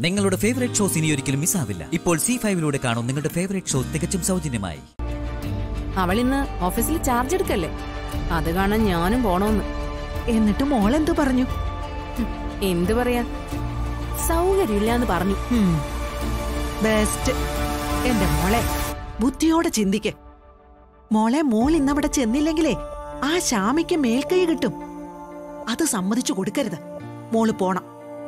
നിങ്ങളുടെ favourite shows ഇനി ഒരിക്കലും മിസ്സാവില്ല ഇപ്പോൾ സി ഫൈവിലൂടെ കാണും നിങ്ങളുടെ ഫേവറേറ്റ് ഷോ തികച്ചും സൗജന്യമായി അവൾ ഇന്ന് ഓഫീസിൽ ചാർജ് എടുക്കല്ലേ അത് കാണാൻ ഞാനും പോണോന്ന് എന്നിട്ട് മോളെന്തു പറഞ്ഞു എന്തു പറയാ സൗകര്യമില്ലാന്ന് പറഞ്ഞു ബെസ്റ്റ് എന്റെ മോളെ ബുദ്ധിയോടെ ചിന്തിക്ക് മോളെ മോൾ ഇന്നവിടെ ചെന്നില്ലെങ്കിലേ ആ ശ്യാമയ്ക്ക് മേൽക്കൈ കിട്ടും അത് സമ്മതിച്ചു കൊടുക്കരുത് മോള് പോണം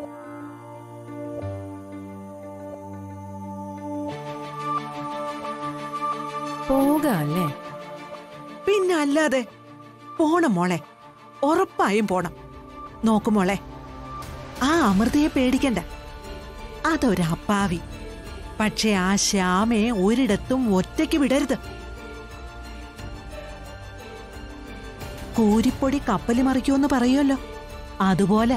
പോകല്ലേ പിന്നെ അല്ലാതെ പോണം മോളെ ഉറപ്പായും പോണം നോക്കു മോളെ ആ അമൃതയെ പേടിക്കണ്ട അതൊരു അപ്പാവി പക്ഷെ ആ ശ്യാമയെ ഒരിടത്തും ഒറ്റയ്ക്ക് വിടരുത് കൂരിപ്പൊടി കപ്പല് മറിക്കുമെന്ന് പറയുമല്ലോ അതുപോലെ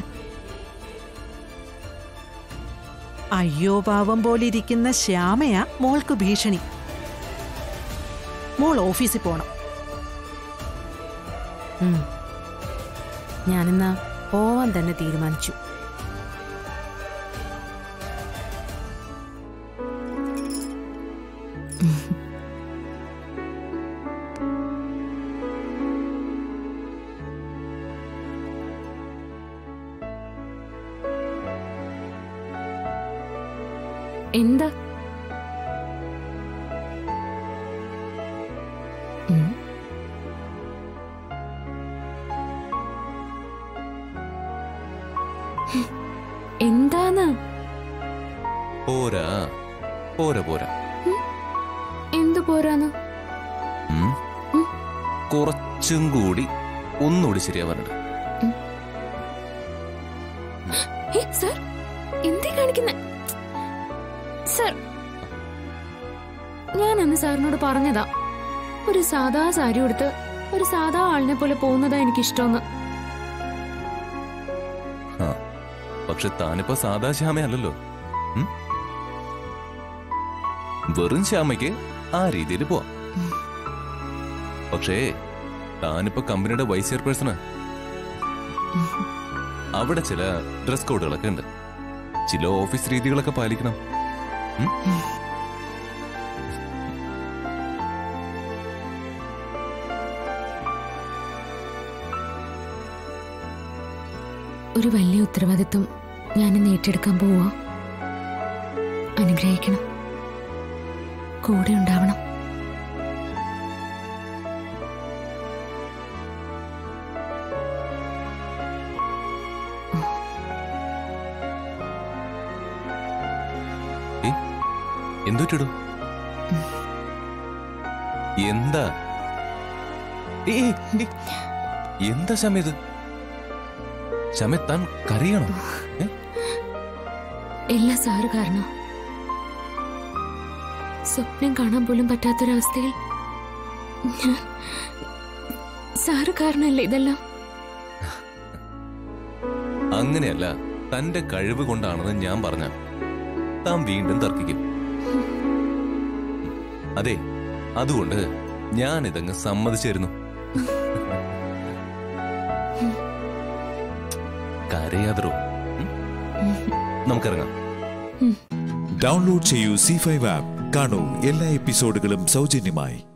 അയ്യോ പാവം പോലിരിക്കുന്ന ശ്യാമയാ മോൾക്ക് ഭീഷണി മോൾ ഓഫീസിൽ പോണം ഉം. ഞാനിന്നാ പോവാൻ തന്നെ തീരുമാനിച്ചു എന്താ ഉം. എന്താന്ന് പോരാ പോരാ പോരാ എന്തു പോരാന്ന് ഉം. ഉം. കുറച്ചും കൂടി ഒന്നുകൂടി ശരിയാവാനുണ്ട് ഏ, സർ എന്തേ കാണിക്കുന്നെ സർ ഞാൻ അന്ന് സാറിനോട് പറഞ്ഞതാ ഒരു സാധാ സാരി ഉടുത്ത് ഒരു സാധാ ആളിനെ പോലെ പോകുന്നതാ എനിക്കിഷ്ടമെന്ന് ആ പക്ഷെ താനിപ്പോ സാധാ ശ്യാമയല്ലല്ലോ ഉം? വെറും ശ്യാമയ്ക്ക് ആ രീതിയിൽ പോവാം പക്ഷേ താനിപ്പോ കമ്പനിയുടെ വൈസ് ചെയർപേഴ്സണ് അവിടെ ചില ഡ്രസ് കോഡുകളൊക്കെ ഉണ്ട് ചില ഓഫീസ് രീതികളൊക്കെ പാലിക്കണം ഉം? ഒരു വലിയ ഉത്തരവാദിത്വം ഞാനിന്ന് ഏറ്റെടുക്കാൻ പോവാ അനുഗ്രഹിക്കണം കൂടെ ഉണ്ടാവണം ഏ എന്തുറ്റിടും എന്താ ഏ, ഏ, ഏ, എന്താ ശമ ഇത് ശമ താൻ കരയണോ ഏ? എല്ലാ സാറ് കാരണം സ്വപ്നം കാണാൻ പോലും പറ്റാത്തൊരവസ്ഥയിൽ ഞാൻ സാറ് കാരണല്ലേ ഇതെല്ലാം അങ്ങനെയല്ല തന്റെ കഴിവ് കൊണ്ടാണെന്ന് ഞാൻ പറഞ്ഞ താൻ വീണ്ടും തർക്കിക്കും അതെ അതുകൊണ്ട് ഞാൻ ഇതങ്ങ് സമ്മതിച്ചിരുന്നു കരയാതറോ ഉം? നമുക്കിറങ്ങാം ഡൗൺലോഡ് ചെയ്യൂ സി ഫൈവ് ആപ്പ് കാണൂ എല്ലാ എപ്പിസോഡുകളും സൗജന്യമായി